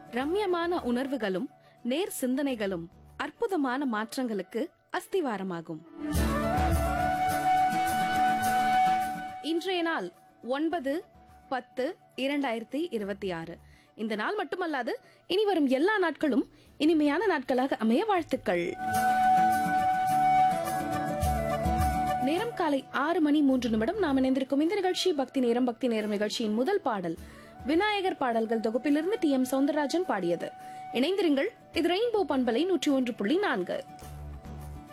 ரம்யமான உணர்வுகளும் நேர் சிந்தனைகளும் அற்புதமான மாற்றங்களுக்கு அஸ்திவாரமாகும் இன்றைய நாள் ஒன்பது பத்து இரண்டாயிரத்தி இருபத்தி ஆறு இந்த நாள் மட்டுமல்லாது இனி வரும் எல்லா நாட்களும் இனிமையான நாட்களாக அமைய வாழ்த்துக்கள் நேரம் காலை ஆறு மணி மூன்று நிமிடம் நாம் இணைந்திருக்கும் இந்த நிகழ்ச்சி பக்தி நேரம் பக்தி நேரம் நிகழ்ச்சியின் முதல் பாடல் விநாயகர் பாடல்கள் தொகுப்பிலிருந்து டி எம் சவுந்தரராஜன் பாடியது இணைந்திருங்கள் இது ரெயின்போ பண்பலை நூற்றி ஒன்று புள்ளி நான்கு